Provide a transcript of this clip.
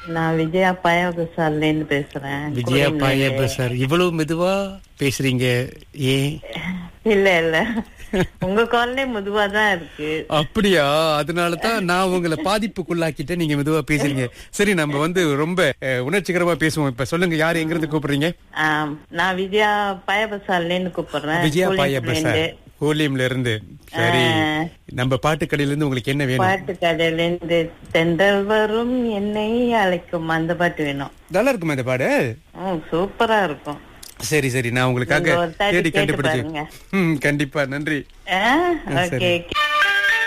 நான் விஜயா பாயாபசார்ல இருந்து பேசுறேன் விஜயா குடிநீர். பாய சார் இவ்வளவு மெதுவா பேசுறீங்க ஏன் இல்ல இல்ல உங்க கால்லே மெதுவா தான் இருக்கு அப்படியா அதனாலதான் நான் உங்களை பாதிப்புக்குள்ளாக்கிட்டேன் நீங்க மெதுவா பேசுறீங்க சரி நம்ம வந்து ரொம்ப அஹ், உணர்ச்சிகரமா பேசுவோம் இப்ப சொல்லுங்க யார் எங்க இருந்து கூப்பிடுறீங்க ஆம், நான் விஜயா பாயாபசார்ல இருந்து கூப்பிடுறேன் விஜயா பாய கூலிங்ல சார் இருந்து. கோலியம்ல இருந்து சரி நம்ம பாட்டுக்கடையில இருந்து உங்களுக்கு என்ன வேணும் பாட்டு கடையில இருந்து தென்றல் வரும் என்னை அழைக்கும் அந்த பாட்டு வேணும் நல்லா இருக்குமா இந்த பாடு ம், சூப்பரா இருக்கும் சரி சரி நான் உங்களுக்காக நீங்க ஒரு தாட்டி தேடி கேட்டு கண்டுபிடிச்சேன் பாருங்க. ம், கண்டிப்பா நன்றி ஓகே